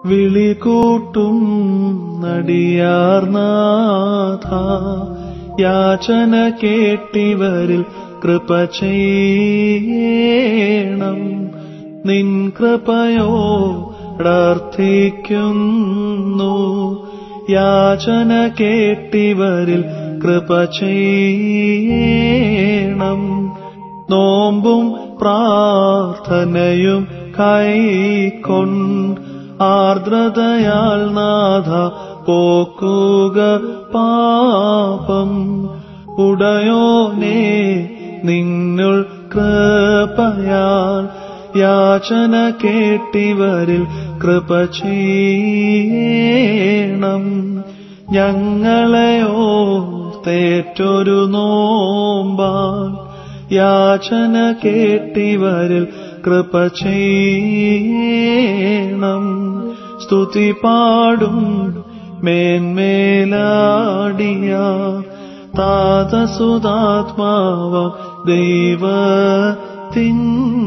വിളികൂട്ടും നടിയാർനാഥ യാചന കേട്ടിവരിൽ കൃപ ചെയ്യണം നിൻ കൃപയോടർത്ഥിക്കുന്നു യാചന കേട്ടിവരിൽ കൃപ ചെയ്യണം നോമ്പും പ്രാർത്ഥനയും കൈക്കൊണ്ട് ആർദ്രതയാൽ നാഥ പോക്കുക പാപം ഉടയോനേ നിന്നുൾ കൃപയാൽ യാചന കേട്ടിവരിൽ കൃപ ചെയ്യണം ഞങ്ങളെയോ തേറ്റൊരു നോമ്പാൽ യാചന കേട്ടിവരിൽ കൃപ ചെയ്യണം സ്തുതി പാടും മേന്മേലാടിയ താതസുതാത്മാവ ദൈവത്തിൻ